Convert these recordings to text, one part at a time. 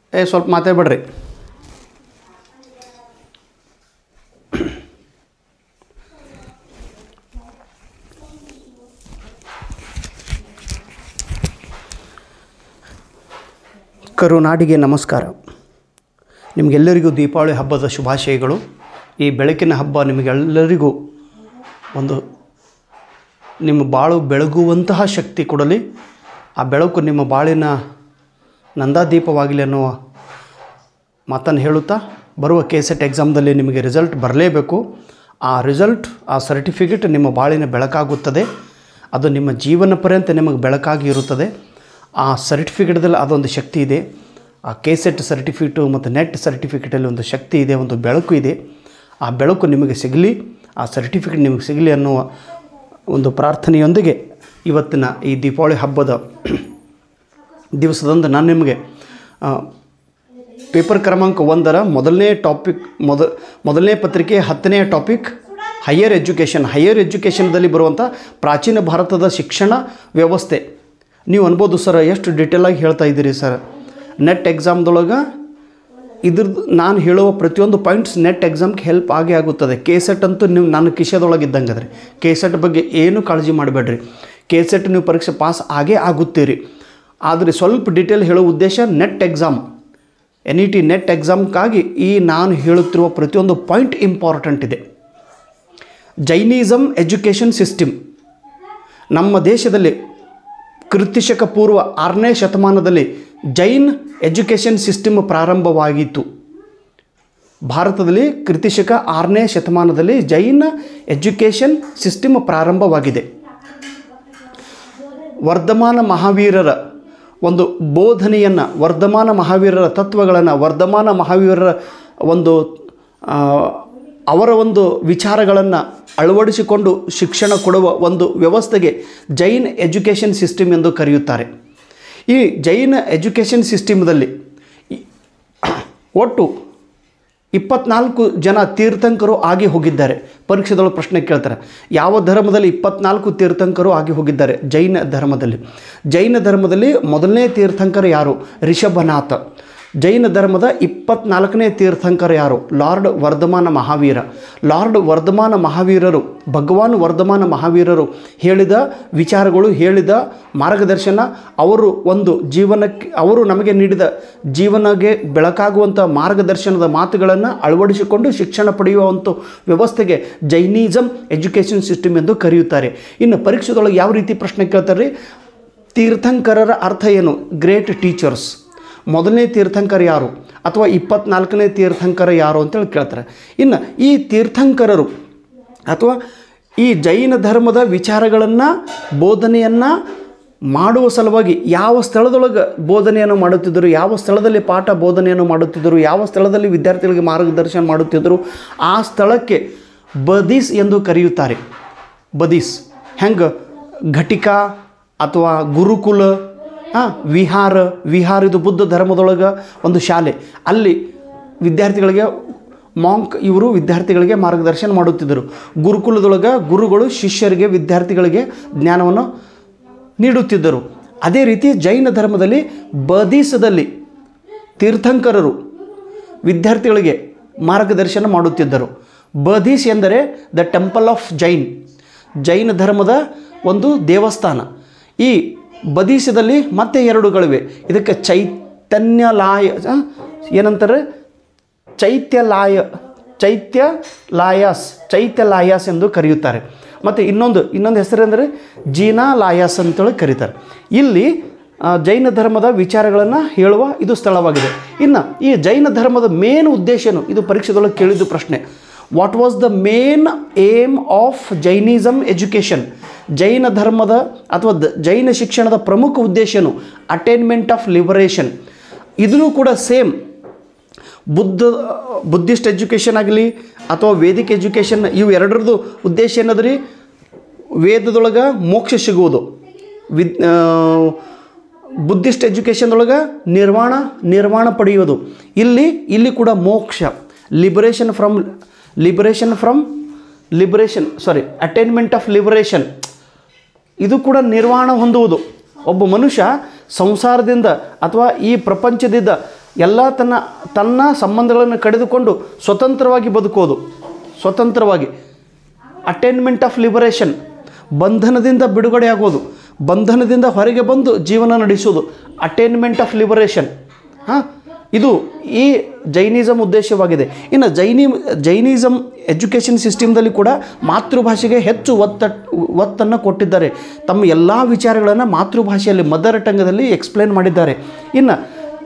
ಏ ಸ್ವಲ್ಪ ಮಾತಾಡ್ಬೇಡ್ರಿ ಕರುನಾಡಿಗೆ ನಮಸ್ಕಾರ ನಿಮಗೆಲ್ಲರಿಗೂ ದೀಪಾವಳಿ ಹಬ್ಬದ ಶುಭಾಶಯಗಳು ಈ ಬೆಳಕಿನ ಹಬ್ಬ ನಿಮಗೆಲ್ಲರಿಗೂ ಒಂದು ನಿಮ್ಮ ಬಾಳು ಬೆಳಗುವಂತಹ ಶಕ್ತಿ ಕೊಡಲಿ ಆ ಬೆಳಕು ನಿಮ್ಮ ಬಾಳಿನ ನಂದಾದೀಪವಾಗಲಿ ಅನ್ನುವ ಮಾತನ್ನು ಹೇಳುತ್ತಾ ಬರುವ ಕೆ ಸೆಟ್ ಎಕ್ಸಾಮ್ದಲ್ಲಿ ನಿಮಗೆ ರಿಸಲ್ಟ್ ಬರಲೇಬೇಕು ಆ ರಿಸಲ್ಟ್ ಆ ಸರ್ಟಿಫಿಕೇಟ್ ನಿಮ್ಮ ಬಾಳಿನ ಬೆಳಕಾಗುತ್ತದೆ ಅದು ನಿಮ್ಮ ಜೀವನ ಪರ್ಯಂತ ನಿಮಗೆ ಬೆಳಕಾಗಿ ಇರುತ್ತದೆ ಆ ಸರ್ಟಿಫಿಕೇಟ್ದಲ್ಲಿ ಅದೊಂದು ಶಕ್ತಿ ಇದೆ ಆ ಕೆ ಸೆಟ್ ಸರ್ಟಿಫಿಕೇಟು ಮತ್ತು ನೆಟ್ ಸರ್ಟಿಫಿಕೇಟಲ್ಲಿ ಒಂದು ಶಕ್ತಿ ಇದೆ ಒಂದು ಬೆಳಕು ಇದೆ ಆ ಬೆಳಕು ನಿಮಗೆ ಸಿಗಲಿ ಆ ಸರ್ಟಿಫಿಕೇಟ್ ನಿಮಗೆ ಸಿಗಲಿ ಅನ್ನುವ ಒಂದು ಪ್ರಾರ್ಥನೆಯೊಂದಿಗೆ ಇವತ್ತಿನ ಈ ದೀಪಾವಳಿ ಹಬ್ಬದ ದಿವಸದಂದು ನಾನು ನಿಮಗೆ ಆ, ಪೇಪರ್ ಕ್ರಮಾಂಕ ಒಂದರ ಮೊದಲನೇ ಟಾಪಿಕ್ ಮೊದ ಮೊದಲನೇ ಪತ್ರಿಕೆ ಹತ್ತನೇ ಟಾಪಿಕ್ ಹೈಯರ್ ಎಜುಕೇಷನ್ ಹೈಯರ್ ಎಜುಕೇಷನ್ದಲ್ಲಿ ಬರುವಂಥ ಪ್ರಾಚೀನ ಭಾರತದ ಶಿಕ್ಷಣ ವ್ಯವಸ್ಥೆ ನೀವು ಅನ್ಬೋದು ಸರ್ ಎಷ್ಟು ಡಿಟೇಲಾಗಿ ಹೇಳ್ತಾ ಇದ್ದೀರಿ ಸರ್ ನೆಟ್ ಎಕ್ಸಾಮ್ದೊಳಗೆ ಇದ್ರದ್ದು ನಾನು ಹೇಳುವ ಪ್ರತಿಯೊಂದು ಪಾಯಿಂಟ್ಸ್ ನೆಟ್ ಎಕ್ಸಾಮ್ಗೆ ಹೆಲ್ಪ್ ಆಗೇ ಆಗುತ್ತದೆ ಕೆ ಸೆಟ್ ಅಂತೂ ನೀವು ನಾನು ಕಿಶೆದೊಳಗೆ ಇದ್ದಂಗೆ ಅದ್ರಿ ಕೆ ಸೆಟ್ ಬಗ್ಗೆ ಏನು ಕಾಳಜಿ ಮಾಡಬೇಡ್ರಿ ಕೆ ಸೆಟ್ ನೀವು ಪರೀಕ್ಷೆ ಪಾಸ್ ಆಗೇ ಆಗುತ್ತೀರಿ ಆದರೆ ಸ್ವಲ್ಪ ಡೀಟೇಲ್ ಹೇಳೋ ಉದ್ದೇಶ NET exam N E T NET ಎಕ್ಸಾಮ್ಗಾಗಿ ಈ ನಾನು ಹೇಳುತ್ತಿರುವ ಪ್ರತಿಯೊಂದು ಪಾಯಿಂಟ್ ಇಂಪಾರ್ಟೆಂಟ್ ಇದೆ ಜೈನಿಸಮ್ ಎಜುಕೇಷನ್ ಸಿಸ್ಟಮ್ ನಮ್ಮ ದೇಶದಲ್ಲಿ ಕೃತಿಶಕ ಪೂರ್ವ ಆರನೇ ಶತಮಾನದಲ್ಲಿ ಜೈನ್ ಎಜುಕೇಷನ್ ಸಿಸ್ಟಮ್ ಪ್ರಾರಂಭವಾಗಿತ್ತು ಭಾರತದಲ್ಲಿ ಕೃತಿಶಕ ಆರನೇ ಶತಮಾನದಲ್ಲಿ ಜೈನ ಎಜುಕೇಷನ್ ಸಿಸ್ಟಮ್ ಪ್ರಾರಂಭವಾಗಿದೆ ವರ್ಧಮಾನ ಮಹಾವೀರರ ಒಂದು ಬೋಧನೆಯನ್ನು ವರ್ಧಮಾನ ಮಹಾವೀರರ ತತ್ವಗಳನ್ನು ವರ್ಧಮಾನ ಮಹಾವೀರರ ಒಂದು ಆ, ಅವರ ಒಂದು ವಿಚಾರಗಳನ್ನು ಅಳವಡಿಸಿಕೊಂಡು ಶಿಕ್ಷಣ ಕೊಡುವ ಒಂದು ವ್ಯವಸ್ಥೆಗೆ ಜೈನ್ ಎಜುಕೇಷನ್ ಸಿಸ್ಟಮ್ ಎಂದು ಕರೆಯುತ್ತಾರೆ ಈ ಜೈನ ಎಜುಕೇಷನ್ ಸಿಸ್ಟಮ್ದಲ್ಲಿ ಈ- ಒಟ್ಟು ಇಪ್ಪತ್ನಾಲ್ಕು ಜನ ತೀರ್ಥಂಕರು ಆಗಿ ಹೋಗಿದ್ದಾರೆ ಪರೀಕ್ಷೆದೊಳಗೆ ಪ್ರಶ್ನೆ ಕೇಳ್ತಾರೆ ಯಾವ ಧರ್ಮದಲ್ಲಿ ಇಪ್ಪತ್ನಾಲ್ಕು ತೀರ್ಥಂಕರು ಆಗಿ ಹೋಗಿದ್ದಾರೆ ಜೈನ ಧರ್ಮದಲ್ಲಿ ಜೈನ ಧರ್ಮದಲ್ಲಿ ಮೊದಲನೇ ತೀರ್ಥಂಕರ ಯಾರು ರಿಷಭನಾಥ ಜೈನ ಧರ್ಮದ ಇಪ್ಪತ್ನಾಲ್ಕನೇ ತೀರ್ಥಂಕರ ಯಾರು ಲಾರ್ಡ್ ವರ್ಧಮಾನ ಮಹಾವೀರ ಲಾರ್ಡ್ ವರ್ಧಮಾನ ಮಹಾವೀರರು ಭಗವಾನ್ ವರ್ಧಮಾನ ಮಹಾವೀರರು ಹೇಳಿದ ವಿಚಾರಗಳು ಹೇಳಿದ ಮಾರ್ಗದರ್ಶನ ಅವರು ಒಂದು ಜೀವನಕ್ಕೆ ಅವರು ನಮಗೆ ನೀಡಿದ ಜೀವನಕ್ಕೆ ಬೆಳಕಾಗುವಂಥ ಮಾರ್ಗದರ್ಶನದ ಮಾತುಗಳನ್ನು ಅಳವಡಿಸಿಕೊಂಡು ಶಿಕ್ಷಣ ಪಡೆಯುವಂಥ ವ್ಯವಸ್ಥೆಗೆ ಜೈನಿಸಮ್ ಎಜುಕೇಷನ್ ಸಿಸ್ಟಮ್ ಎಂದು ಕರೆಯುತ್ತಾರೆ ಇನ್ನು ಪರೀಕ್ಷೆದೊಳಗೆ ಯಾವ ರೀತಿ ಪ್ರಶ್ನೆ ಕೇಳ್ತಾರೆ ತೀರ್ಥಂಕರರ ಅರ್ಥ ಏನು ಗ್ರೇಟ್ ಟೀಚರ್ಸ್ ಮೊದಲನೇ ತೀರ್ಥಂಕರ ಯಾರು ಅಥವಾ ಇಪ್ಪತ್ನಾಲ್ಕನೇ ತೀರ್ಥಂಕರ ಯಾರು ಅಂತೇಳಿ ಕೇಳ್ತಾರೆ ಇನ್ನು ಈ ತೀರ್ಥಂಕರರು ಅಥವಾ ಈ ಜೈನ ಧರ್ಮದ ವಿಚಾರಗಳನ್ನು ಬೋಧನೆಯನ್ನು ಮಾಡುವ ಸಲುವಾಗಿ ಯಾವ ಸ್ಥಳದೊಳಗೆ ಬೋಧನೆಯನ್ನು ಮಾಡುತ್ತಿದ್ದರು ಯಾವ ಸ್ಥಳದಲ್ಲಿ ಪಾಠ ಬೋಧನೆಯನ್ನು ಮಾಡುತ್ತಿದ್ದರು ಯಾವ ಸ್ಥಳದಲ್ಲಿ ವಿದ್ಯಾರ್ಥಿಗಳಿಗೆ ಮಾರ್ಗದರ್ಶನ ಮಾಡುತ್ತಿದ್ದರು ಆ ಸ್ಥಳಕ್ಕೆ ಬದೀಸ್ ಎಂದು ಕರೆಯುತ್ತಾರೆ ಬದೀಸ್ ಹೆಂಗೆ ಘಟಿಕ ಅಥವಾ ಗುರುಕುಲ ಆ, ವಿಹಾರ ವಿಹಾರ ಇದು ಬುದ್ಧ ಧರ್ಮದೊಳಗೆ ಒಂದು ಶಾಲೆ ಅಲ್ಲಿ ವಿದ್ಯಾರ್ಥಿಗಳಿಗೆ ಮಾಂಕ್ ಇವರು ವಿದ್ಯಾರ್ಥಿಗಳಿಗೆ ಮಾರ್ಗದರ್ಶನ ಮಾಡುತ್ತಿದ್ದರು ಗುರುಕುಲದೊಳಗೆ ಗುರುಗಳು ಶಿಷ್ಯರಿಗೆ ವಿದ್ಯಾರ್ಥಿಗಳಿಗೆ ಜ್ಞಾನವನ್ನು ನೀಡುತ್ತಿದ್ದರು ಅದೇ ರೀತಿ ಜೈನ ಧರ್ಮದಲ್ಲಿ ಬದೀಸದಲ್ಲಿ ತೀರ್ಥಂಕರರು ವಿದ್ಯಾರ್ಥಿಗಳಿಗೆ ಮಾರ್ಗದರ್ಶನ ಮಾಡುತ್ತಿದ್ದರು ಬದೀಸ್ ಎಂದರೆ the temple of Jain Jaina ಧರ್ಮದ ಒಂದು ದೇವಸ್ಥಾನ ಈ ಬದೀಸದಲ್ಲಿ ಮತ್ತೆ ಎರಡುಗಳಿವೆ ಇದಕ್ಕೆ ಚೈತನ್ಯಲಾಯ ಆ, ಏನಂತಾರೆ ಚೈತ್ಯಲಾಯ ಚೈತ್ಯ ಲಾಯಾಸ್ ಚೈತ್ಯ ಲಾಯಾಸ್ ಎಂದು ಕರೆಯುತ್ತಾರೆ ಮತ್ತು ಇನ್ನೊಂದು ಇನ್ನೊಂದು ಹೆಸರೆಂದರೆ ಜೀನಾ ಲಾಯಾಸ್ ಅಂತೇಳಿ ಕರೀತಾರೆ ಇಲ್ಲಿ ಆ, ಜೈನ ಧರ್ಮದ ವಿಚಾರಗಳನ್ನು ಹೇಳುವ ಇದು ಸ್ಥಳವಾಗಿದೆ ಇನ್ನು ಈ ಜೈನ ಧರ್ಮದ ಮೇನ್ ಉದ್ದೇಶನು ಇದು ಪರೀಕ್ಷೆದೊಳಗೆ ಕೇಳಿದ್ದು ಪ್ರಶ್ನೆ what was the main aim of Jainism education Jaina ಧರ್ಮದ ಅಥವಾ ದ ಜೈನ ಶಿಕ್ಷಣದ ಪ್ರಮುಖ ಉದ್ದೇಶನು ಅಟೈನ್ಮೆಂಟ್ ಆಫ್ ಲಿಬರೇಷನ್ ಇದೂ ಕೂಡ ಸೇಮ್ ಬುದ್ಧ ಬುದ್ಧಿಸ್ಟ್ ಎಜುಕೇಷನ್ ಆಗಲಿ ಅಥವಾ ವೇದಿಕ್ ಎಜುಕೇಷನ್ ಇವು ಎರಡರದ್ದು ಉದ್ದೇಶ ಏನದ್ರಿ ವೇದದೊಳಗೆ ಮೋಕ್ಷ ಸಿಗುವುದು ವಿದ್ ಆ, ಬುದ್ಧಿಸ್ಟ್ ಎಜುಕೇಷನ್ದೊಳಗೆ ನಿರ್ವಾಣ ನಿರ್ವಾಣ ಪಡೆಯುವುದು ಇಲ್ಲಿ ಇಲ್ಲಿ ಕೂಡ ಮೋಕ್ಷ liberation from liberation from liberation sorry attainment of liberation ಇದು ಕೂಡ ನಿರ್ವಾಣ ಹೊಂದುವುದು ಒಬ್ಬ ಮನುಷ್ಯ ಸಂಸಾರದಿಂದ ಅಥವಾ ಈ ಪ್ರಪಂಚದಿಂದ ಎಲ್ಲ ತನ್ನ ತನ್ನ ಸಂಬಂಧಗಳನ್ನು ಕಡಿದುಕೊಂಡು ಸ್ವತಂತ್ರವಾಗಿ ಬದುಕೋದು ಸ್ವತಂತ್ರವಾಗಿ ಅಟೈನ್ಮೆಂಟ್ ಆಫ್ ಲಿಬರೇಷನ್ ಬಂಧನದಿಂದ ಬಿಡುಗಡೆಯಾಗೋದು ಬಂಧನದಿಂದ ಹೊರಗೆ ಬಂದು ಜೀವನ ನಡೆಸೋದು ಅಟೈನ್ಮೆಂಟ್ ಆಫ್ ಲಿಬರೇಷನ್ ಹಾಂ ಇದು ಈ ಜೈನಿಸಮ್ ಉದ್ದೇಶವಾಗಿದೆ ಇನ್ನು ಜೈನಿ ಜೈನಿಸಮ್ ಎಜುಕೇಷನ್ ಸಿಸ್ಟಮ್ದಲ್ಲಿ ಕೂಡ ಮಾತೃಭಾಷೆಗೆ ಹೆಚ್ಚು ಒತ್ತ ಒತ್ತನ್ನು ಕೊಟ್ಟಿದ್ದಾರೆ ತಮ್ಮ ಎಲ್ಲ ವಿಚಾರಗಳನ್ನು ಮಾತೃಭಾಷೆಯಲ್ಲಿ ಮದರ್ ಟಂಗದಲ್ಲಿ ಎಕ್ಸ್ಪ್ಲೇನ್ ಮಾಡಿದ್ದಾರೆ ಇನ್ನು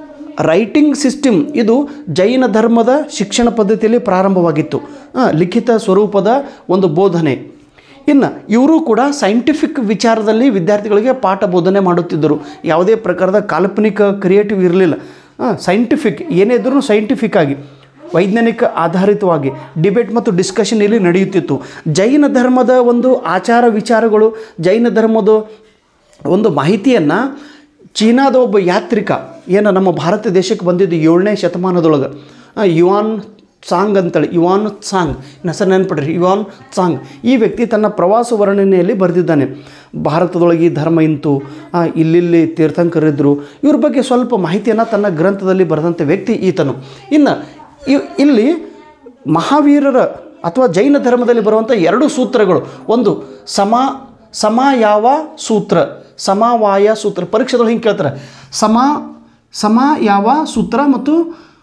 ರೈಟಿಂಗ್ ಸಿಸ್ಟಮ್ ಇದು ಜೈನ ಧರ್ಮದ ಶಿಕ್ಷಣ ಪದ್ಧತಿಯಲ್ಲಿ ಪ್ರಾರಂಭವಾಗಿತ್ತು ಆ, ಲಿಖಿತ ಸ್ವರೂಪದ ಒಂದು ಬೋಧನೆ ಇನ್ನು ಇವರು ಕೂಡ ಸೈಂಟಿಫಿಕ್ ವಿಚಾರದಲ್ಲಿ ವಿದ್ಯಾರ್ಥಿಗಳಿಗೆ ಪಾಠ ಬೋಧನೆ ಮಾಡುತ್ತಿದ್ದರು ಯಾವುದೇ ಪ್ರಕಾರದ ಕಾಲ್ಪನಿಕ ಕ್ರಿಯೇಟಿವ್ ಇರಲಿಲ್ಲ ಸೈಂಟಿಫಿಕ್ ಏನೇ ಇದ್ರೂ ಸೈಂಟಿಫಿಕ್ ಆಗಿ ವೈಜ್ಞಾನಿಕ ಆಧಾರಿತವಾಗಿ ಡಿಬೇಟ್ ಮತ್ತು ಡಿಸ್ಕಷನ್ ಇಲ್ಲಿ ನಡೆಯುತ್ತಿತ್ತು ಜೈನ ಧರ್ಮದ ಒಂದು ಆಚಾರ ವಿಚಾರಗಳು ಜೈನ ಧರ್ಮದ ಒಂದು ಮಾಹಿತಿಯನ್ನು ಚೀನಾದ ಒಬ್ಬ ಯಾತ್ರಿಕ ಏನು ನಮ್ಮ ಭಾರತ ದೇಶಕ್ಕೆ ಬಂದಿದ್ದು ಏಳನೇ ಶತಮಾನದೊಳಗೆ ಆ, ಯುವಾನ್ ಸಾಂಗ್ ಅಂತೇಳಿ ಯುವಾನ್ ಸಾಂಗ್ ಹೆಸರು ನೆನ್ಪಿಡ್ರಿ ಯುವಾನ್ ಸಾಂಗ್ ಈ ವ್ಯಕ್ತಿ ತನ್ನ ಪ್ರವಾಸ ವರ್ಣನೆಯಲ್ಲಿ ಬರೆದಿದ್ದಾನೆ ಭಾರತದೊಳಗೆ ಈ ಧರ್ಮ ಇಂತು ಆ, ಇಲ್ಲಿಲ್ಲಿ ತೀರ್ಥಂಕರಿದ್ದರು ಇವ್ರ ಬಗ್ಗೆ ಸ್ವಲ್ಪ ಮಾಹಿತಿಯನ್ನು ತನ್ನ ಗ್ರಂಥದಲ್ಲಿ ಬರೆದಂಥ ವ್ಯಕ್ತಿ ಈತನು ಇನ್ನು ಇ- ಇಲ್ಲಿ ಮಹಾವೀರರ ಅಥವಾ ಜೈನ ಧರ್ಮದಲ್ಲಿ ಬರುವಂಥ ಎರಡು ಸೂತ್ರಗಳು ಒಂದು ಸಮ ಸಮಯಾವ ಸೂತ್ರ ಸಮವಾಯ ಸೂತ್ರ ಪರೀಕ್ಷೆದೊಳಗೆ ಹಿಂಗೆ ಕೇಳ್ತಾರೆ ಸಮ ಸಮ ಯಾವ ಸೂತ್ರ ಮತ್ತು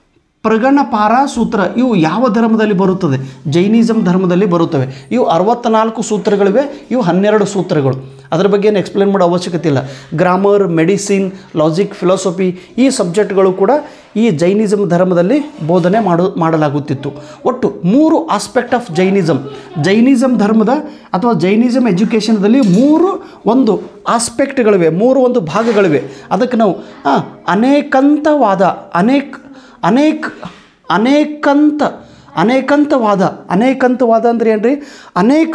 ಪ್ರಗಣಪಾರ ಸೂತ್ರ ಇವು ಯಾವ ಧರ್ಮದಲ್ಲಿ ಬರುತ್ತದೆ ಜೈನಿಸಮ್ ಧರ್ಮದಲ್ಲಿ ಬರುತ್ತವೆ ಇವು ಅರವತ್ತ್ನಾಲ್ಕು ಸೂತ್ರಗಳಿವೆ ಇವು ಹನ್ನೆರಡು ಸೂತ್ರಗಳು ಅದರ ಬಗ್ಗೆ ಏನು ಎಕ್ಸ್ಪ್ಲೇನ್ ಮಾಡೋ ಅವಶ್ಯಕತೆ ಇಲ್ಲ ಗ್ರಾಮರ್ ಮೆಡಿಸಿನ್ ಲಾಜಿಕ್ ಫಿಲಾಸಫಿ ಈ ಸಬ್ಜೆಕ್ಟ್ಗಳು ಕೂಡ ಈ ಜೈನಿಸಮ್ ಧರ್ಮದಲ್ಲಿ ಬೋಧನೆ ಮಾಡು ಮಾಡಲಾಗುತ್ತಿತ್ತು ಒಟ್ಟು ಮೂರು ಆಸ್ಪೆಕ್ಟ್ ಆಫ್ ಜೈನಿಸಮ್ ಜೈನಿಸಮ್ ಧರ್ಮದ ಅಥವಾ ಜೈನಿಸಮ್ ಎಜುಕೇಷನ್ದಲ್ಲಿ ಮೂರು ಒಂದು ಆಸ್ಪೆಕ್ಟ್ಗಳಿವೆ ಮೂರು ಒಂದು ಭಾಗಗಳಿವೆ ಅದಕ್ಕೆ ನಾವು ಆ, ಅನೇಕಂತವಾದ ಅನೇಕ ಅನೇಕ ಅನೇಕಂತ ಅನೇಕಂತವಾದ ಅನೇಕಂತವಾದ ಅಂದ್ರೆ ಏನು ರೀ ಅನೇಕ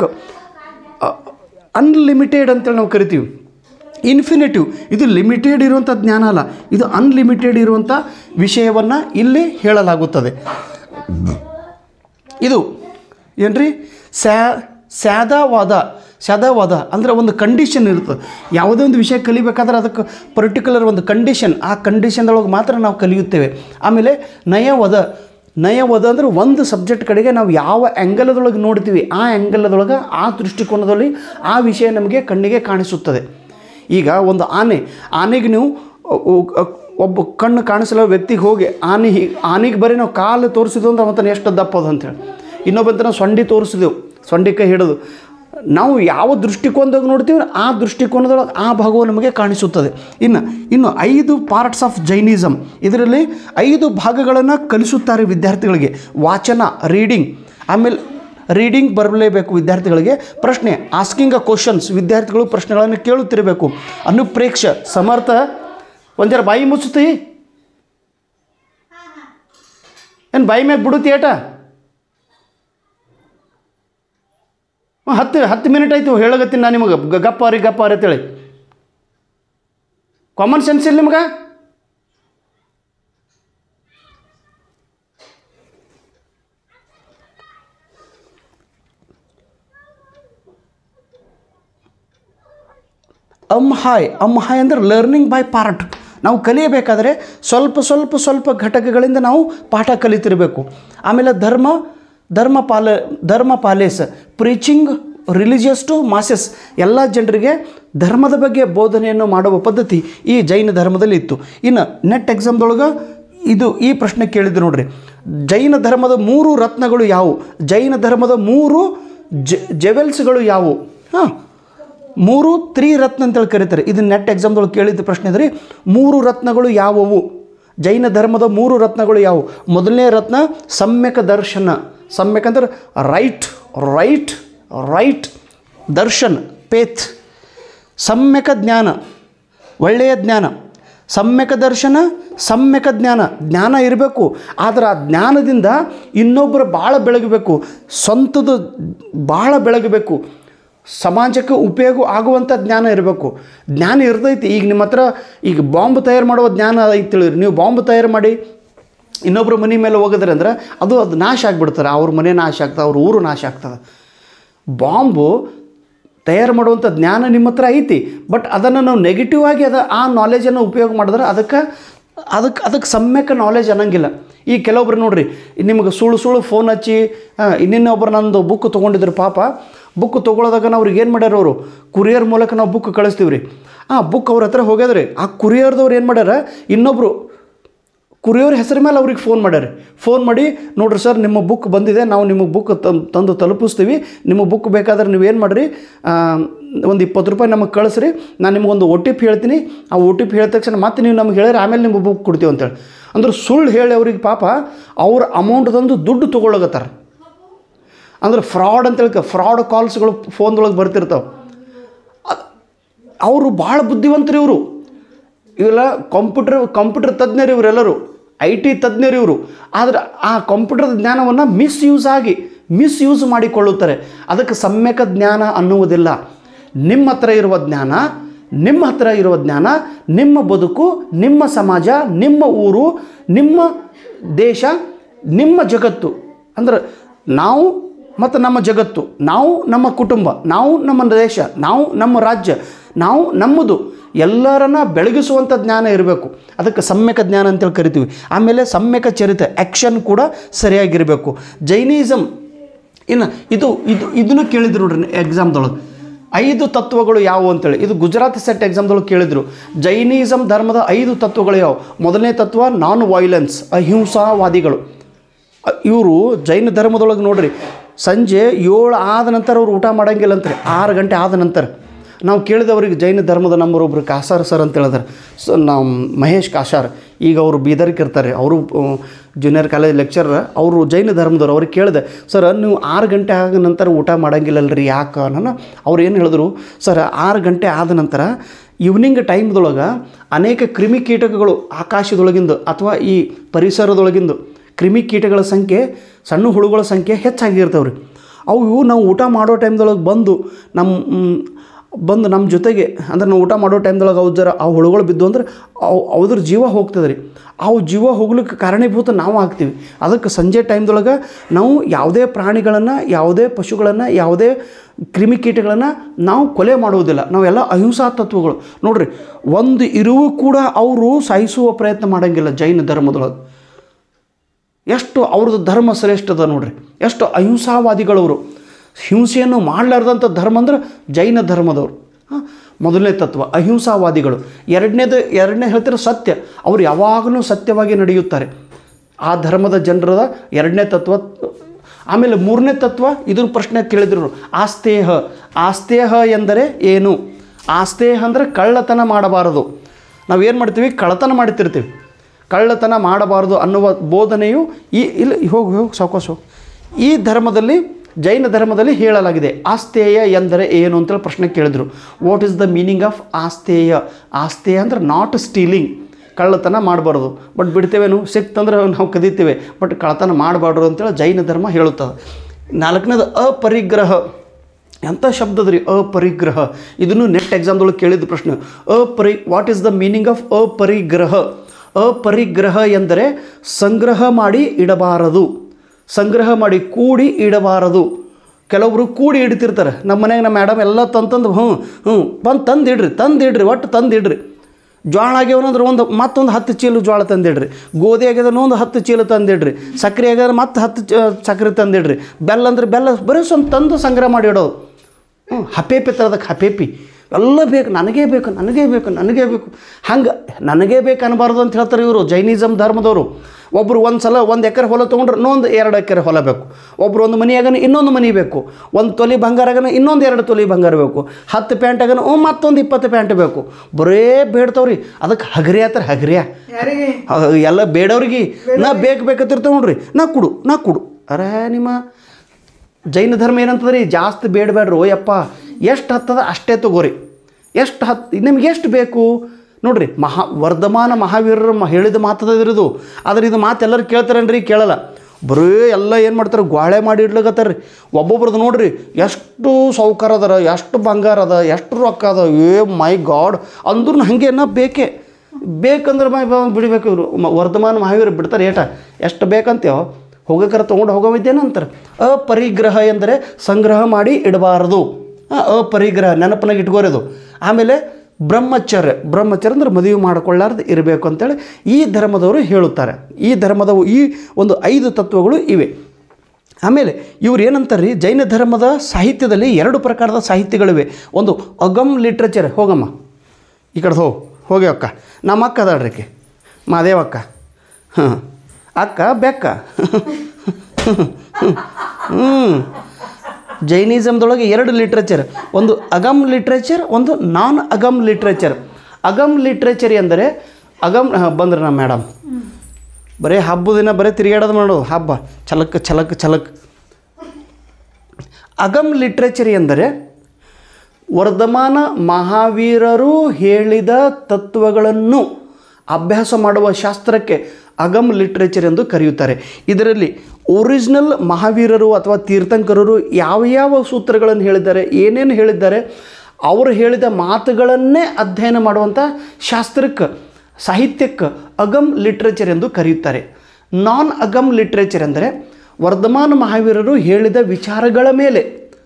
ಅನ್ಲಿಮಿಟೆಡ್ ಅಂತೇಳಿ ನಾವು ಕರಿತೀವಿ ಇನ್ಫಿನಿಟಿವ್ ಇದು ಲಿಮಿಟೆಡ್ ಇರುವಂಥ ಜ್ಞಾನ ಅಲ್ಲ ಇದು ಅನ್ಲಿಮಿಟೆಡ್ ಇರುವಂಥ ವಿಷಯವನ್ನು ಇಲ್ಲಿ ಹೇಳಲಾಗುತ್ತದೆ ಇದು ಏನ್ರಿ ಸ್ಯಾ ಸ್ಯಾದವಾದ ಸ್ಯಾದವಾದ ಅಂದರೆ ಒಂದು ಕಂಡೀಷನ್ ಇರ್ತದೆ ಯಾವುದೇ ಒಂದು ವಿಷಯ ಕಲಿಬೇಕಾದ್ರೆ ಅದಕ್ಕೆ ಪರ್ಟಿಕ್ಯುಲರ್ ಒಂದು ಕಂಡೀಷನ್ ಆ ಕಂಡೀಷನ್ದೊಳಗೆ ಮಾತ್ರ ನಾವು ಕಲಿಯುತ್ತೇವೆ ಆಮೇಲೆ ನಯವದ ನಯವದ ಅಂದರೆ ಒಂದು ಸಬ್ಜೆಕ್ಟ್ ಕಡೆಗೆ ನಾವು ಯಾವ ಆ್ಯಂಗಲದೊಳಗೆ ನೋಡ್ತೀವಿ ಆ ಆ್ಯಂಗಲದೊಳಗೆ ಆ ದೃಷ್ಟಿಕೋನದಲ್ಲಿ ಆ ವಿಷಯ ನಮಗೆ ಕಣ್ಣಿಗೆ ಕಾಣಿಸುತ್ತದೆ ಈಗ ಒಂದು ಆನೆ ಆನೆಗೆ ನೀವು ಒ- ಒ- ಒಬ್ಬ ಕಣ್ಣು ಕಾಣಿಸಲ್ಲ ವ್ಯಕ್ತಿಗೆ ಹೋಗಿ ಆನೆ ಹಿ ಆನೆಗೆ ಬರೀ ನಾವು ಕಾಲು ತೋರಿಸಿದ್ವು ಅಂದ್ರೆ ಅವತ್ತನ ಎಷ್ಟು ದಪ್ಪ ಅದು ಅಂತೇಳಿ ಇನ್ನೊಬ್ಬಂತ ನಾವು ಸೊಂಡಿ ತೋರಿಸಿದೆವು ಸೊಂಡಿ ಕೈ ಹಿಡಿದು ನಾವು ಯಾವ ದೃಷ್ಟಿಕೋನದಾಗ ನೋಡ್ತೀವಿ ಆ ದೃಷ್ಟಿಕೋನದೊಳಗೆ ಆ ಭಾಗವು ನಮಗೆ ಕಾಣಿಸುತ್ತದೆ ಇನ್ನು ಇನ್ನು ಐದು ಪಾರ್ಟ್ಸ್ ಆಫ್ ಜೈನಿಸಮ್ ಇದರಲ್ಲಿ ಐದು ಭಾಗಗಳನ್ನು ಕಲಿಸುತ್ತಾರೆ ವಿದ್ಯಾರ್ಥಿಗಳಿಗೆ ವಾಚನ ರೀಡಿಂಗ್ ಆಮೇಲೆ ರೀಡಿಂಗ್ ಬರಲೇಬೇಕು ವಿದ್ಯಾರ್ಥಿಗಳಿಗೆ ಪ್ರಶ್ನೆ ಆಸ್ಕಿಂಗ್ ಅ ಕ್ವಶನ್ಸ್ ವಿದ್ಯಾರ್ಥಿಗಳು ಪ್ರಶ್ನೆಗಳನ್ನು ಕೇಳುತ್ತಿರಬೇಕು ಅನುಪ್ರೇಕ್ಷ ಸಮರ್ಥ ಒಂದರ ಬಾಯಿ ಮುಚ್ಚುತ್ತಿ ಏನು ಬಾಯಿ ಮ್ಯಾಗ ಬಿಡುತ್ತಿ ಏಟ ಹ್ಮ್, ಹತ್ತು ಹತ್ತು ಮಿನಿಟ್ ಆಯ್ತು ಹೇಳಗತ್ತೀನಿ ನಾನು ನಿಮಗೆ ಗ- ಗಪ್ಪಾರಿ ಗಪ್ಪಾರಿ ಅಂತೇಳಿ ಕಾಮನ್ ಸೆನ್ಸ್ ಇಲ್ಲ ನಿಮ್ಗೆ ಅಮ್ಹಾಯ್ ಅಮ್ಹಾಯ್ ಅಂದ್ರೆ ಲರ್ನಿಂಗ್ ಬೈ ಪಾರ್ಟ್ ನಾವು ಕಲಿಯಬೇಕಾದ್ರೆ ಸ್ವಲ್ಪ ಸ್ವಲ್ಪ ಸ್ವಲ್ಪ ಘಟಕಗಳಿಂದ ನಾವು ಪಾಠ ಕಲಿತಿರಬೇಕು ಆಮೇಲೆ ಧರ್ಮ ಧರ್ಮ ಪಾಲ ಧರ್ಮ ಪಾಲೇಸ್ ಪ್ರೀಚಿಂಗ್ ರಿಲಿಜಿಯಸ್ ಟು ಮಾಸಸ್ ಎಲ್ಲ ಜನರಿಗೆ ಧರ್ಮದ ಬಗ್ಗೆ ಬೋಧನೆಯನ್ನು ಮಾಡುವ ಪದ್ಧತಿ ಈ ಜೈನ ಧರ್ಮದಲ್ಲಿ ಇತ್ತು ಇನ್ನು ನೆಟ್ ಎಕ್ಸಾಮ್ದೊಳಗೆ ಇದು ಈ ಪ್ರಶ್ನೆ ಕೇಳಿದ್ದು ನೋಡ್ರಿ ಜೈನ ಧರ್ಮದ ಮೂರು ರತ್ನಗಳು ಯಾವುವು ಜೈನ ಧರ್ಮದ ಮೂರು ಜ ಜೆವೆಲ್ಸ್ಗಳು ಯಾವುವು ಹಾಂ ಮೂರು ತ್ರೀ ರತ್ನ ಅಂತೇಳಿ ಕರೀತಾರೆ ಇದು ನೆಟ್ ಎಕ್ಸಾಮ್ದೊಳಗೆ ಕೇಳಿದ ಪ್ರಶ್ನೆ ಅಂದರೆ ಮೂರು ರತ್ನಗಳು ಯಾವುವು ಜೈನ ಧರ್ಮದ ಮೂರು ರತ್ನಗಳು ಯಾವುವು ಮೊದಲನೇ ರತ್ನ ಸಮ್ಯಕ ದರ್ಶನ ಸಮ್ಯಕ್ ಅಂದ್ರೆ ರೈಟ್ ರೈಟ್ ರೈಟ್ ದರ್ಶನ್ ಪೇತ್ ಸಮ್ಯಕ ಜ್ಞಾನ ಒಳ್ಳೆಯ ಜ್ಞಾನ ಸಮ್ಯಕ ದರ್ಶನ ಸಮ್ಯಕ ಜ್ಞಾನ ಜ್ಞಾನ ಇರಬೇಕು ಆದರೆ ಆ ಜ್ಞಾನದಿಂದ ಇನ್ನೊಬ್ಬರು ಭಾಳ ಬೆಳಗಬೇಕು ಸ್ವಂತದ ಭಾಳ ಬೆಳಗಬೇಕು ಸಮಾಜಕ್ಕೆ ಉಪಯೋಗ ಆಗುವಂಥ ಜ್ಞಾನ ಇರಬೇಕು ಜ್ಞಾನ ಇರ್ತೈತಿ ಈಗ ನಿಮ್ಮ ಹತ್ರ ಈಗ ಬಾಂಬ್ ತಯಾರು ಮಾಡುವ ಜ್ಞಾನ ಐತಿ ತಿಳಿದ್ರಿ ನೀವು ಬಾಂಬ್ ತಯಾರು ಮಾಡಿ ಇನ್ನೊಬ್ಬರ ಮನೆ ಮೇಲೆ ಹೋಗಿದ್ರೆ ಅಂದ್ರೆ ಅದು ಅದು ನಾಶ ಆಗಿಬಿಡ್ತಾರೆ ಅವ್ರ ಮನೆ ನಾಶ ಆಗ್ತದೆ ಅವ್ರ ಊರು ನಾಶ ಆಗ್ತದೆ ಬಾಂಬು ತಯಾರು ಮಾಡುವಂಥ ಜ್ಞಾನ ನಿಮ್ಮ ಹತ್ರ ಐತಿ ಬಟ್ ಅದನ್ನು ನಾವು ನೆಗೆಟಿವ್ ಆಗಿ ಅದ ಆ ನಾಲೆಜನ್ನು ಉಪಯೋಗ ಮಾಡಿದ್ರೆ ಅದಕ್ಕೆ ಅದಕ್ಕೆ ಅದಕ್ಕೆ ಸಮ್ಯಕ ನಾಲೆಜ್ ಅನ್ನಂಗಿಲ್ಲ ಈ ಕೆಲವೊಬ್ರು ನೋಡ್ರಿ ನಿಮಗೆ ಸುಳ್ಳು ಸುಳ್ಳು ಫೋನ್ ಹಚ್ಚಿ ಇನ್ನಿನ್ನೊಬ್ರು ನಂದು ಬುಕ್ ತೊಗೊಂಡಿದ್ರು ಪಾಪ ಬುಕ್ ತೊಗೊಳೋದಾಗ ನಾವು ಅವ್ರಿಗೆ ಏನು ಮಾಡ್ಯಾರ ಅವರು ಕುರಿಯರ್ ಮೂಲಕ ನಾವು ಬುಕ್ ಕಳಿಸ್ತೀವಿ ರೀ ಆ ಬುಕ್ ಅವ್ರ ಹತ್ರ ಹೋಗ್ಯದ್ರಿ ಆ ಕುರಿಯರ್ದವ್ರು ಏನು ಮಾಡ್ಯಾರ ಇನ್ನೊಬ್ಬರು ಕುರಿಯವ್ರ ಹೆಸರು ಮೇಲೆ ಅವ್ರಿಗೆ ಫೋನ್ ಮಾಡ್ಯಾರ ಫೋನ್ ಮಾಡಿ ನೋಡ್ರಿ ಸರ್ ನಿಮ್ಮ ಬುಕ್ ಬಂದಿದೆ ನಾವು ನಿಮಗೆ ಬುಕ್ ತಂದು ತಲುಪಿಸ್ತೀವಿ ನಿಮಗೆ ಬುಕ್ ಬೇಕಾದ್ರೆ ನೀವು ಏನು ಮಾಡಿರಿ ಒಂದು ಇಪ್ಪತ್ತು ರೂಪಾಯಿ ನಮಗೆ ಕಳಿಸ್ರಿ ನಾನು ನಿಮ್ಗೊಂದು ಒ ಟಿ ಪಿ ಹೇಳ್ತೀನಿ ಆ ಒ ಟಿ ಪಿ ಹೇಳಿದ ತಕ್ಷಣ ಮತ್ತೆ ನೀವು ನಮ್ಗೆ ಹೇಳಿದ್ರೆ ಆಮೇಲೆ ನಿಮ್ಗೆ ಬುಕ್ ಕೊಡ್ತೀವಿ ಅಂತೇಳಿ ಅಂದ್ರೆ ಸುಳ್ಳು ಹೇಳಿ ಅವ್ರಿಗೆ ಪಾಪ ಅವ್ರ ಅಮೌಂಟ್ ತಂದು ದುಡ್ಡು ತೊಗೊಳಗತ್ತಾರ ಅಂದ್ರೆ ಫ್ರಾಡ್ ಅಂತೇಳಿ ಫ್ರಾಡ್ ಕಾಲ್ಸ್ಗಳು ಫೋನ್ದೊಳಗೆ ಬರ್ತಿರ್ತಾವೆ ಅವರು ಭಾಳ ಬುದ್ಧಿವಂತರು ಇವರು ಇವೆಲ್ಲ ಕಂಪ್ಯೂಟರ್ ಕಂಪ್ಯೂಟರ್ ತಜ್ಞರು ಇವರೆಲ್ಲರೂ ಐ ಟಿ ತಜ್ಞರು ಇವರು ಆದರೆ ಆ ಕಂಪ್ಯೂಟರ್ ಜ್ಞಾನವನ್ನು ಮಿಸ್ಯೂಸ್ ಆಗಿ ಮಿಸ್ಯೂಸ್ ಮಾಡಿಕೊಳ್ಳುತ್ತಾರೆ ಅದಕ್ಕೆ ಸಮ್ಯಕ ಜ್ಞಾನ ಅನ್ನುವುದಿಲ್ಲ ನಿಮ್ಮ ಹತ್ರ ಇರುವ ಜ್ಞಾನ ನಿಮ್ಮ ಹತ್ರ ಇರುವ ಜ್ಞಾನ ನಿಮ್ಮ ಬದುಕು ನಿಮ್ಮ ಸಮಾಜ ನಿಮ್ಮ ಊರು ನಿಮ್ಮ ದೇಶ ನಿಮ್ಮ ಜಗತ್ತು ಅಂದ್ರೆ ನಾವು ಮತ್ತು ನಮ್ಮ ಜಗತ್ತು ನಾವು ನಮ್ಮ ಕುಟುಂಬ ನಾವು ನಮ್ಮ ದೇಶ ನಾವು ನಮ್ಮ ರಾಜ್ಯ ನಾವು ನಮ್ಮದು ಎಲ್ಲರನ್ನ ಬೆಳಗಿಸುವಂಥ ಜ್ಞಾನ ಇರಬೇಕು ಅದಕ್ಕೆ ಸಮ್ಯಕ ಜ್ಞಾನ ಅಂತೇಳಿ ಕರಿತೀವಿ ಆಮೇಲೆ ಸಮ್ಯಕ ಚರಿತ್ರೆ ಆ್ಯಕ್ಷನ್ ಕೂಡ ಸರಿಯಾಗಿರಬೇಕು ಜೈನಿಸಮ್ ಇನ್ನು ಇದು ಇದು ಇದನ್ನು ಕೇಳಿದ್ರು ನೋಡ್ರಿ ಎಕ್ಸಾಮ್ದೊಳಗೆ ಐದು ತತ್ವಗಳು ಯಾವುವು ಅಂತೇಳಿ ಇದು ಗುಜರಾತ್ ಸೆಟ್ ಎಕ್ಸಾಮ್ದೊಳಗೆ ಕೇಳಿದರು ಜೈನಿಸಮ್ ಧರ್ಮದ ಐದು ತತ್ವಗಳು ಯಾವುವು ಮೊದಲನೇ ತತ್ವ ನಾನ್ ವೈಲೆನ್ಸ್ ಅಹಿಂಸಾವಾದಿಗಳು ಇವರು ಜೈನ ಧರ್ಮದೊಳಗೆ ನೋಡ್ರಿ ಸಂಜೆ ಏಳು ಆದ ನಂತರ ಅವ್ರು ಊಟ ಮಾಡಂಗಿಲ್ಲ ಅಂತಾರೆ ಆರು ಗಂಟೆ ಆದ ನಂತರ ನಾವು ಕೇಳಿದವ್ರಿಗೆ ಜೈನ ಧರ್ಮದ ನಂಬರೊಬ್ರು ಕಾಸಾರ್ ಸರ್ ಅಂತ ಹೇಳಿದಾರೆ ಸೊ ನಾವು ಮಹೇಶ್ ಕಾಸಾರ್ ಈಗ ಅವರು ಬೀದರ್ಗೆ ಇರ್ತಾರೆ ಅವರು ಜೂನಿಯರ್ ಕಾಲೇಜ್ ಲೆಕ್ಚರರ್ ಅವರು ಜೈನ ಧರ್ಮದವ್ರು ಅವ್ರಿಗೆ ಕೇಳಿದೆ ಸರ್ ನೀವು ಆರು ಗಂಟೆ ಆದ ನಂತರ ಊಟ ಮಾಡಂಗಿಲ್ಲಲ್ರಿ ಯಾಕೆ ನಾನು ಅವ್ರು ಏನು ಹೇಳಿದ್ರು ಸರ್ ಆರು ಗಂಟೆ ಆದ ನಂತರ ಈವ್ನಿಂಗ್ ಟೈಮ್ದೊಳಗೆ ಅನೇಕ ಕ್ರಿಮಿಕೀಟಕಗಳು ಆಕಾಶದೊಳಗಿಂದು ಅಥವಾ ಈ ಪರಿಸರದೊಳಗಿಂದು ಕ್ರಿಮಿಕೀಟಗಳ ಸಂಖ್ಯೆ ಸಣ್ಣ ಹುಳುಗಳ ಸಂಖ್ಯೆ ಹೆಚ್ಚಾಗಿರ್ತವೆ ರೀ ಅವು ನಾವು ಊಟ ಮಾಡೋ ಟೈಮ್ದೊಳಗೆ ಬಂದು ನಮ್ಮ ಮ್, ಬಂದು ನಮ್ಮ ಜೊತೆಗೆ ಅಂದ್ರೆ ನಾವು ಊಟ ಮಾಡೋ ಟೈಮ್ದೊಳಗೆ ಅವು ಜರ ಆ ಹುಳುಗಳು ಬಿದ್ದು ಅಂದ್ರೆ ಅವು ಅದ್ರ ಜೀವ ಹೋಗ್ತದೆ ರೀ ಅವು ಜೀವ ಹೋಗ್ಲಿಕ್ಕೆ ಕಾರಣೀಭೂತ ನಾವು ಆಗ್ತೀವಿ ಅದಕ್ಕೆ ಸಂಜೆ ಟೈಮ್ದೊಳಗೆ ನಾವು ಯಾವುದೇ ಪ್ರಾಣಿಗಳನ್ನು ಯಾವುದೇ ಪಶುಗಳನ್ನು ಯಾವುದೇ ಕ್ರಿಮಿಕೀಟಗಳನ್ನು ನಾವು ಕೊಲೆ ಮಾಡುವುದಿಲ್ಲ ನಾವೆಲ್ಲ ಅಹಿಂಸಾ ತತ್ವಗಳು ನೋಡ್ರಿ ಒಂದು ಇರುವು ಕೂಡ ಅವರು ಸಾಯಿಸುವ ಪ್ರಯತ್ನ ಮಾಡಂಗಿಲ್ಲ ಜೈನ ಧರ್ಮದೊಳಗೆ ಎಷ್ಟು ಅವ್ರದ್ದು ಧರ್ಮ ಶ್ರೇಷ್ಠದ ನೋಡ್ರಿ ಎಷ್ಟು ಅಹಿಂಸಾವಾದಿಗಳವರು ಹಿಂಸೆಯನ್ನು ಮಾಡಲಾರ್ದಂಥ ಧರ್ಮ ಅಂದ್ರೆ ಜೈನ ಧರ್ಮದವರು ಹಾಂ ಮೊದಲನೇ ತತ್ವ ಅಹಿಂಸಾವಾದಿಗಳು ಎರಡನೇದು ಎರಡನೇ ಹೇಳ್ತಿರೋ ಸತ್ಯ ಅವರು ಯಾವಾಗಲೂ ಸತ್ಯವಾಗಿ ನಡೆಯುತ್ತಾರೆ ಆ ಧರ್ಮದ ಜನರದ ಎರಡನೇ ತತ್ವ ಆಮೇಲೆ ಮೂರನೇ ತತ್ವ ಇದ್ರ ಪ್ರಶ್ನೆ ಕೇಳಿದ್ರು ಆಸ್ತೇಹ ಆಸ್ತೇಹ ಎಂದರೆ ಏನು ಆಸ್ತೇಹ ಅಂದರೆ ಕಳ್ಳತನ ಮಾಡಬಾರದು ನಾವೇನು ಮಾಡ್ತೀವಿ ಕಳ್ಳತನ ಮಾಡ್ತಿರ್ತೀವಿ ಕಳ್ಳತನ ಮಾಡಬಾರದು ಅನ್ನುವ ಬೋಧನೆಯು ಈ ಇಲ್ಲಿ ಹೋಗಿ ಹೋಗಿ ಸಾವಕಾಶ ಹೋಗು. ಈ ಧರ್ಮದಲ್ಲಿ ಜೈನ ಧರ್ಮದಲ್ಲಿ ಹೇಳಲಾಗಿದೆ ಆಸ್ತೇಯ ಎಂದರೆ ಏನು ಅಂತೇಳಿ ಪ್ರಶ್ನೆ ಕೇಳಿದರು what is the meaning of ಆಸ್ತೇಯ ಆಸ್ತೇಯ ಅಂದ್ರೆ ನಾಟ್ ಸ್ಟೀಲಿಂಗ್ ಕಳ್ಳತನ ಮಾಡಬಾರ್ದು ಬಟ್ ಬಿಡ್ತೇವೇನು ಸಿಕ್ತಂದ್ರೆ ನಾವು ಕದೀತೇವೆ ಬಟ್ ಕಳ್ಳತನ ಮಾಡಬಾರ್ದು ಅಂತೇಳಿ ಜೈನ ಧರ್ಮ ಹೇಳುತ್ತದೆ ನಾಲ್ಕನೇದು ಅಪರಿಗ್ರಹ ಎಂಥ ಶಬ್ದದ ರೀ ಅಪರಿಗ್ರಹ ಇದನ್ನು ನೆಟ್ ಎಕ್ಸಾಮ್ದೊಳಗೆ ಕೇಳಿದ ಪ್ರಶ್ನೆ ಅಪರಿ what is the meaning of ಅಪರಿಗ್ರಹ ಅಪರಿಗ್ರಹ ಎಂದರೆ ಸಂಗ್ರಹ ಮಾಡಿ ಇಡಬಾರದು ಸಂಗ್ರಹ ಮಾಡಿ ಕೂಡಿ ಇಡಬಾರದು ಕೆಲವೊಬ್ರು ಕೂಡಿ ಇಡ್ತಿರ್ತಾರೆ ನಮ್ಮ ಮನ್ಯಾಗ ನಮ್ಮ ಮೇಡಮ್ ಎಲ್ಲ ತಂತಂದು ಹ್ಞೂ ಹ್ಞೂ ಬಂದು ತಂದಿಡ್ರಿ ತಂದಿಡ್ರಿ ಒಟ್ಟು ತಂದಿಡ್ರಿ ಜ್ವಾಳ ಆಗ್ಯಾವನಂದ್ರೆ ಒಂದು ಮತ್ತೊಂದು ಹತ್ತು ಚೀಲ ಜ್ವಾಳ ತಂದಿಡ್ರಿ ಗೋಧಿ ಆಗ್ಯದನ ಒಂದು ಹತ್ತು ಚೀಲ ತಂದಿಡ್ರಿ ಸಕ್ಕರೆ ಆಗ್ಯದ ಮತ್ತೆ ಹತ್ತು ಚ ಸಕ್ಕರೆ ತಂದಿಡ್ರಿ ಬೆಲ್ಲ ಅಂದ್ರೆ ಬೆಲ್ಲ ಬರೀ ಸ್ವಲ್ಪ ತಂದು ಸಂಗ್ರಹ ಮಾಡಿ ಇಡೋದು ಹ್ಞೂ ಹಪೇಪಿ ತರದಕ್ಕೆ ಹಪೇಪಿ ಎಲ್ಲ ಬೇಕು ನನಗೇ ಬೇಕು ನನಗೇ ಬೇಕು ನನಗೇ ಬೇಕು ಹಂಗೆ ನನಗೇ ಬೇಕು ಅನ್ನಬಾರ್ದು ಅಂತ ಹೇಳ್ತಾರೆ ಇವರು ಜೈನಿಸಮ್ ಧರ್ಮದವರು ಒಬ್ಬರು ಒಂದು ಸಲ ಒಂದು ಎಕರೆ ಹೊಲ ತೊಗೊಂಡ್ರೆ ಇನ್ನೊಂದು ಎರಡು ಎಕರೆ ಹೊಲ ಬೇಕು ಒಬ್ರು ಒಂದು ಮನೆ ಆಗನ ಇನ್ನೊಂದು ಮನೆ ಬೇಕು ಒಂದು ತೊಲಿ ಬಂಗಾರ ಆಗನ ಇನ್ನೊಂದು ಎರಡು ತೊಲಿ ಬಂಗಾರ ಬೇಕು ಹತ್ತು ಪ್ಯಾಂಟ್ ಆಗನ ಹ್ಞೂ ಮತ್ತೊಂದು ಇಪ್ಪತ್ತು ಪ್ಯಾಂಟ್ ಬೇಕು ಬರೇ ಬೇಡ್ತಾವ್ರಿ ಅದಕ್ಕೆ ಹಗರಿ ಆತರ ಹಗರಿಯ ಯಾರಿಗೆ ಎಲ್ಲ ಬೇಡವ್ರಿಗೆ ನಾ ಬೇಕು ಬೇಕತ್ತಿರ್ತಾವೆ ನೋಡ್ರಿ ನಾ ಕೊಡು ನಾ ಕೊಡು ಅರೆ ನಿಮ್ಮ ಜೈನ ಧರ್ಮ ಏನಂತದ್ರಿ ಜಾಸ್ತಿ ಬೇಡಬೇಡ್ರಿ ಓಯಪ್ಪ ಎಷ್ಟು ಹತ್ತದ ಅಷ್ಟೇ ತಗೋರಿ ಎಷ್ಟು ಹತ್ತು ನಿಮ್ಗೆ ಎಷ್ಟು ಬೇಕು ನೋಡ್ರಿ ಮಹಾ ವರ್ಧಮಾನ ಮಹಾವೀರರು ಮ- ಹೇಳಿದ ಮಾತದ ಇರೋದು ಆದ್ರೆ ಇದು ಮಾತು ಎಲ್ಲರೂ ಕೇಳ್ತಾರೇನ್ರಿ ಕೇಳಲ್ಲ ಬರೀ ಎಲ್ಲ ಏನು ಮಾಡ್ತಾರೆ ಗ್ವಾಳೆ ಮಾಡಿ ಇಡ್ಲಿಕತ್ತಾರ ರೀ ಒಬ್ಬೊಬ್ರದ್ದು ನೋಡ್ರಿ ಎಷ್ಟು ಸೌಕರ್ಯ ಅದಾರ ಎಷ್ಟು ಬಂಗಾರ ಅದ ಎಷ್ಟು ರೊಕ್ಕ ಅದ ಏ ಮೈ ಗಾಡ್ ಅಂದ್ರೂ ಹಾಗೆ ನಾ ಬೇಕೇ ಬೇಕಂದ್ರೆ ಮೈ ಬಾ ಬಿಡಬೇಕು ಇವರು ವರ್ಧಮಾನ ಮಹಾವೀರ ಬಿಡ್ತಾರೆ ಏಟ ಎಷ್ಟು ಬೇಕಂತೇವೋ ಹೋಗಕ್ಕಾರ ತೊಗೊಂಡು ಹೋಗೋವಿದ್ದೇನೆ ಅಂತಾರೆ ಅಪರಿಗ್ರಹ ಎಂದರೆ ಸಂಗ್ರಹ ಮಾಡಿ ಇಡಬಾರದು ಆ, ಅಪರಿಗ್ರಹ ನೆನಪನಾಗ ಇಟ್ಕೋರೋದು ಆಮೇಲೆ ಬ್ರಹ್ಮಚರ್ಯ ಬ್ರಹ್ಮಚರ್ಯ ಅಂದರೆ ಮದುವೆ ಮಾಡಿಕೊಳ್ಳಾರ್ದು ಇರಬೇಕು ಅಂತೇಳಿ ಈ ಧರ್ಮದವರು ಹೇಳುತ್ತಾರೆ ಈ ಧರ್ಮದ ಈ ಒಂದು ಐದು ತತ್ವಗಳು ಇವೆ ಆಮೇಲೆ ಇವ್ರು ಏನಂತಾರೆ ರೀ ಜೈನ ಧರ್ಮದ ಸಾಹಿತ್ಯದಲ್ಲಿ ಎರಡು ಪ್ರಕಾರದ ಸಾಹಿತ್ಯಗಳಿವೆ ಒಂದು ಅಗಮ್ ಲಿಟ್ರೇಚರ್ ಹೋಗಮ್ಮ ಈ ಕಡೆ ಹೋಗಿ ಹೋಗಿ ಅಕ್ಕ ನಮ್ಮ ಅಕ್ಕ ಅದಾಳ್ರಿಕೆ ಮಾದೇವಕ್ಕ ಹಾಂ ಅಕ್ಕ ಬೆಕ್ಕ ಹ್ಞೂ ಜೈನಿಸಮ್ದೊಳಗೆ ಎರಡು ಲಿಟ್ರೇಚರ್ ಒಂದು ಅಗಮ್ ಲಿಟ್ರೇಚರ್ ಒಂದು ನಾನ್ ಅಗಮ್ ಲಿಟ್ರೇಚರ್ ಅಗಮ್ ಲಿಟ್ರೇಚರ್ ಎಂದರೆ ಅಗಮ್ ಹಾಂ ಬಂದ್ರೆ ನಾ ಮೇಡಮ್ ಬರೀ ಹಬ್ಬದ ದಿನ ಬರೀ ತಿರುಗಾಡೋದು ಮಾಡೋದು ಹಬ್ಬ ಛಲಕ್ ಛಲಕ್ ಛಲಕ್ ಅಗಮ್ ಲಿಟ್ರೇಚರ್ ಎಂದರೆ ವರ್ಧಮಾನ ಮಹಾವೀರರು ಹೇಳಿದ ತತ್ವಗಳನ್ನು ಅಭ್ಯಾಸ ಮಾಡುವ ಶಾಸ್ತ್ರಕ್ಕೆ ಅಗಮ್ ಲಿಟ್ರೇಚರ್ ಎಂದು ಕರೆಯುತ್ತಾರೆ ಇದರಲ್ಲಿ ಒರಿಜಿನಲ್ ಮಹಾವೀರರು ಅಥವಾ ತೀರ್ಥಂಕರರು ಯಾವ ಯಾವ ಸೂತ್ರಗಳನ್ನು ಹೇಳಿದ್ದಾರೆ ಏನೇನು ಹೇಳಿದ್ದಾರೆ ಅವರು ಹೇಳಿದ ಮಾತುಗಳನ್ನೇ ಅಧ್ಯಯನ ಮಾಡುವಂಥ ಶಾಸ್ತ್ರಕ್ಕೆ ಸಾಹಿತ್ಯಕ್ಕೆ ಅಗಮ್ ಲಿಟ್ರೇಚರ್ ಎಂದು ಕರೆಯುತ್ತಾರೆ ನಾನ್ ಅಗಮ್ ಲಿಟ್ರೇಚರ್ ಅಂದರೆ ವರ್ಧಮಾನ ಮಹಾವೀರರು ಹೇಳಿದ ವಿಚಾರಗಳ ಮೇಲೆ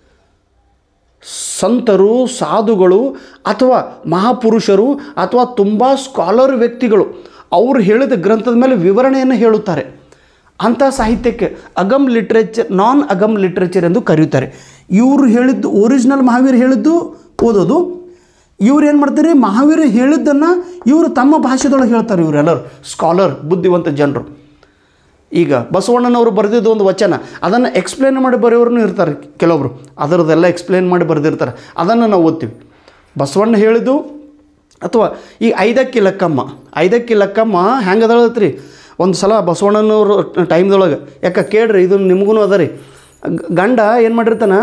ಸಂತರು ಸಾಧುಗಳು ಅಥವಾ ಮಹಾಪುರುಷರು ಅಥವಾ ತುಂಬ ಸ್ಕಾಲರ್ ವ್ಯಕ್ತಿಗಳು ಅವರು ಹೇಳಿದ ಗ್ರಂಥದ ಮೇಲೆ ವಿವರಣೆಯನ್ನು ಹೇಳುತ್ತಾರೆ ಅಂಥ ಸಾಹಿತ್ಯಕ್ಕೆ ಅಗಮ್ ಲಿಟ್ರೇಚರ್ ನಾನ್ ಅಗಮ್ ಲಿಟ್ರೇಚರ್ ಎಂದು ಕರೆಯುತ್ತಾರೆ ಇವರು ಹೇಳಿದ್ದು ಒರಿಜಿನಲ್ ಮಹಾವೀರ್ ಹೇಳಿದ್ದು ಓದೋದು ಇವ್ರು ಏನು ಮಾಡ್ತಾರೆ ಮಹಾವೀರ ಹೇಳಿದ್ದನ್ನು ಇವರು ತಮ್ಮ ಭಾಷೆದೊಳಗೆ ಹೇಳ್ತಾರೆ ಇವರೆಲ್ಲರು ಸ್ಕಾಲರ್ ಬುದ್ಧಿವಂತ ಜನರು ಈಗ ಬಸವಣ್ಣನವರು ಬರೆದಿದ್ದು ಒಂದು ವಚನ ಅದನ್ನು ಎಕ್ಸ್ಪ್ಲೇನ್ ಮಾಡಿ ಬರೆಯೋರು ಇರ್ತಾರೆ ಕೆಲವೊಬ್ರು ಅದರದ್ದೆಲ್ಲ ಎಕ್ಸ್ಪ್ಲೇನ್ ಮಾಡಿ ಬರೆದಿರ್ತಾರೆ ಅದನ್ನು ನಾವು ಓದ್ತೀವಿ ಬಸವಣ್ಣ ಹೇಳಿದ್ದು ಅಥವಾ ಈ ಐದಕ್ಕಿ ಲಕ್ಕಮ್ಮ ಐದಕ್ಕಿ ಲಕ್ಕಮ್ಮ ಹೆಂಗೆ ಅದಾಳತ್ರಿ ಒಂದು ಸಲ ಬಸವಣ್ಣನವರು ಟೈಮ್ದೊಳಗೆ ಯಾಕೆ ಕೇಳ್ರಿ ಇದು ನಿಮಗೂ ಅದ ರೀ ಗ- ಗಂಡ ಏನು ಮಾಡಿರ್ತಾನ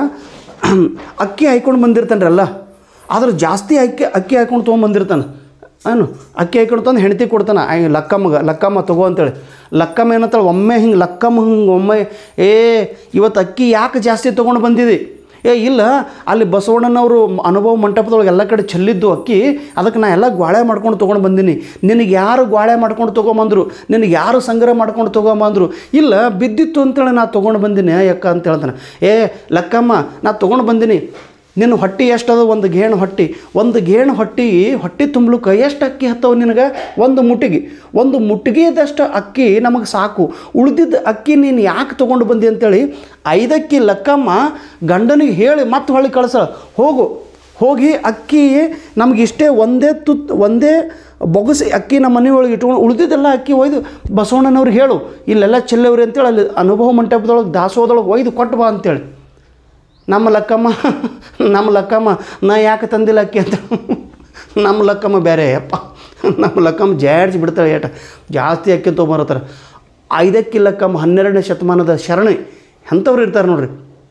ಅಕ್ಕಿ ಹಾಯ್ಕೊಂಡು ಬಂದಿರ್ತಾನೆ ಅಲ್ಲ ಆದ್ರೆ ಜಾಸ್ತಿ ಅಕ್ಕಿ ಅಕ್ಕಿ ಹಾಯ್ಕೊಂಡು ತೊಗೊಂಬಂದಿರ್ತಾನೆ ಏನು ಅಕ್ಕಿ ಹಾಯ್ಕೊಂಡು ತಂದು ಹೆಂಡತಿ ಕೊಡ್ತಾನೆ ಐ ಲಕ್ಕಮ್ಮಗೆ ಲಕ್ಕಮ್ಮ ತಗೋ ಅಂತೇಳಿ ಲಕ್ಕಮ್ಮ ಏನಂತಾಳೆ ಒಮ್ಮೆ ಹಿಂಗೆ ಲಕ್ಕಮ್ಮ ಹಿಂಗೆ ಒಮ್ಮೆ ಏ ಇವತ್ತು ಅಕ್ಕಿ ಯಾಕೆ ಜಾಸ್ತಿ ತೊಗೊಂಡು ಬಂದಿದೆ ಏ ಇಲ್ಲ ಅಲ್ಲಿ ಬಸವಣ್ಣನವರು ಅನುಭವ ಮಂಟಪದೊಳಗೆ ಎಲ್ಲ ಕಡೆ ಚೆಲ್ಲಿದ್ದು ಅಕ್ಕಿ ಅದಕ್ಕೆ ನಾ ಎಲ್ಲ ಗ್ವಾಳೆ ಮಾಡ್ಕೊಂಡು ತೊಗೊಂಡು ಬಂದೀನಿ ನಿನಗೆ ಯಾರು ಗ್ವಾಳೆ ಮಾಡ್ಕೊಂಡು ತೊಗೊಂಬಂದರು ನಿನಗೆ ಯಾರು ಸಂಗ್ರಹ ಮಾಡ್ಕೊಂಡು ತೊಗೊಂಬಂದರು ಇಲ್ಲ ಬಿದ್ದಿತ್ತು ಅಂತೇಳಿ ನಾ ತೊಗೊಂಡು ಬಂದೀನಿ ಯಾಕ ಅಂತ ಹೇಳ್ತಾನೆ ಏ ಲಕ್ಕಮ್ಮ ನಾ ತೊಗೊಂಡು ಬಂದೀನಿ ನಿನ್ನ ಹೊಟ್ಟೆ ಎಷ್ಟದ ಒಂದು ಗೇಣು ಹೊಟ್ಟೆ ಒಂದು ಗೇಣು ಹೊಟ್ಟೆ ಹೊಟ್ಟೆ ತುಂಬಲಿಕ್ಕೆ ಎಷ್ಟು ಅಕ್ಕಿ ಹತ್ತವ ನಿನಗೆ ಒಂದು ಮುಟ್ಟಿಗೆ ಒಂದು ಮುಟ್ಟಿಗೆದಷ್ಟು ಅಕ್ಕಿ ನಮಗೆ ಸಾಕು ಉಳಿದಿದ್ದ ಅಕ್ಕಿ ನೀನು ಯಾಕೆ ತೊಗೊಂಡು ಬಂದಿ ಅಂತೇಳಿ ಐದಕ್ಕಿ ಲಕ್ಕಮ್ಮ ಗಂಡನಿಗೆ ಹೇಳಿ ಮತ್ತೆ ಹೊಳ್ಳಿ ಕಳಿಸ ಹೋಗು ಹೋಗಿ ಅಕ್ಕಿ ನಮ್ಗೆ ಇಷ್ಟೇ ಒಂದೇ ತುತ್ ಒಂದೇ ಬೊಗಸಿ ಅಕ್ಕಿ ನಮ್ಮ ಮನೆಯೊಳಗೆ ಇಟ್ಕೊಂಡು ಉಳಿದಿದ್ದೆಲ್ಲ ಅಕ್ಕಿ ಒಯ್ದು ಬಸವಣ್ಣನವ್ರಿಗೆ ಹೇಳು ಇಲ್ಲೆಲ್ಲ ಚೆಲ್ಲವ್ರಿ ಅಂತೇಳಿ ಅಲ್ಲಿ ಅನುಭವ ಮಂಟಪದೊಳಗೆ ದಾಸೋಹದೊಳಗೆ ಒಯ್ದು ಕೊಟ್ಟು ಬಾ ಅಂತೇಳಿ ನಮ್ಮ ಲಕ್ಕಮ್ಮ ನಮ್ಮ ಲಕ್ಕಮ್ಮ ನಾ ಯಾಕೆ ತಂದಿಲ್ಲ ಅಕ್ಕಿ ಅಂತ ನಮ್ಮ ಲಕ್ಕಮ್ಮ ಬೇರೆ ಅಪ್ಪ ನಮ್ಮ ಲಕ್ಕಮ್ಮ ಜಾಡ್ಸಿ ಬಿಡ್ತಾಳೆ ಏಟ ಜಾಸ್ತಿ ಅಕ್ಕಿ ತೊಗೊಂಬರತ್ತಾರೆ ಐದಕ್ಕಿ ಲಕ್ಕಮ್ಮ ಹನ್ನೆರಡನೇ ಶತಮಾನದ ಶರಣೆ ಎಂಥವ್ರು ಇರ್ತಾರೆ ನೋಡ್ರಿ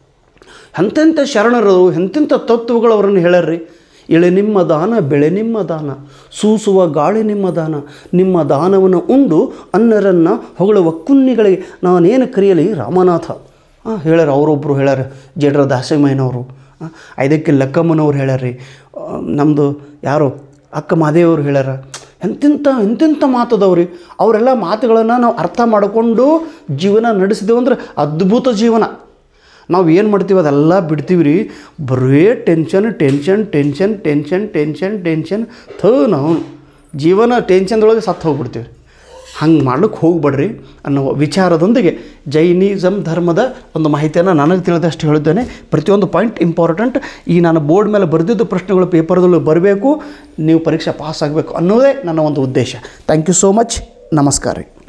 ಎಂತೆಂಥ ಶರಣರು ಎಂತೆಂಥ ತತ್ವಗಳು ಅವರನ್ನು ಹೇಳ್ಯಾರ್ರಿ ಇಳೆ ನಿಮ್ಮ ದಾನ ಬೆಳೆ ನಿಮ್ಮ ದಾನ ಸೂಸುವ ಗಾಳಿ ನಿಮ್ಮ ದಾನ ನಿಮ್ಮ ದಾನವನ್ನು ಉಂಡು ಅನ್ನರನ್ನು ಹೊಗಳುವ ಕುನ್ನಿಗಳಿಗೆ ನಾನೇನು ಕರೆಯಲಿ ರಾಮನಾಥ ಹಾಂ ಹೇಳ್ಯಾರ ಅವರೊಬ್ಬರು ಹೇಳ್ಯಾರ ಜೇಡ್ರ ದಾಸಮಯ್ಯನವರು ಐದಕ್ಕೆ ಲಕ್ಕಮ್ಮನವ್ರು ಹೇಳ್ಯಾರ್ರಿ ನಮ್ಮದು ಯಾರು ಅಕ್ಕ ಮಾದೇವರು ಹೇಳ್ಯಾರ ಎಂತೆಂಥ ಎಂತೆಂಥ ಮಾತದವ್ರಿ ಅವರೆಲ್ಲ ಮಾತುಗಳನ್ನು ನಾವು ಅರ್ಥ ಮಾಡಿಕೊಂಡು ಜೀವನ ನಡೆಸಿದೆವು ಅಂದ್ರೆ ಅದ್ಭುತ ಜೀವನ ನಾವು ಏನು ಮಾಡ್ತೀವಿ ಅದೆಲ್ಲ ಬಿಡ್ತೀವಿ ರೀ ಬರೇ tension tension tension tension tension tension ಥೋ ನಾವು ಜೀವನ ಟೆನ್ಷನ್ದೊಳಗೆ ಸತ್ತು ಹೋಗ್ಬಿಡ್ತೀವಿ ಹಂಗೆ ಮಾಡ್ಲಿಕ್ಕೆ ಹೋಗ್ಬೇಡ್ರಿ ಅನ್ನೋ ವಿಚಾರದೊಂದಿಗೆ ಜೈನಿಸಮ್ ಧರ್ಮದ ಒಂದು ಮಾಹಿತಿಯನ್ನು ನನಗೆ ತಿಳಿದಷ್ಟು ಹೇಳಿದ್ದೇನೆ ಪ್ರತಿಯೊಂದು ಪಾಯಿಂಟ್ ಇಂಪಾರ್ಟೆಂಟ್ ಈ ನಾನು ಬೋರ್ಡ್ ಮೇಲೆ ಬರೆದಿದ್ದು ಪ್ರಶ್ನೆಗಳು ಪೇಪರ್ದಲ್ಲೂ ಬರಬೇಕು ನೀವು ಪರೀಕ್ಷೆ ಪಾಸ್ ಆಗಬೇಕು ಅನ್ನೋದೇ ನನ್ನ ಒಂದು ಉದ್ದೇಶ ಥ್ಯಾಂಕ್ ಯು ಸೋ ಮಚ್ ನಮಸ್ಕಾರ ರೀ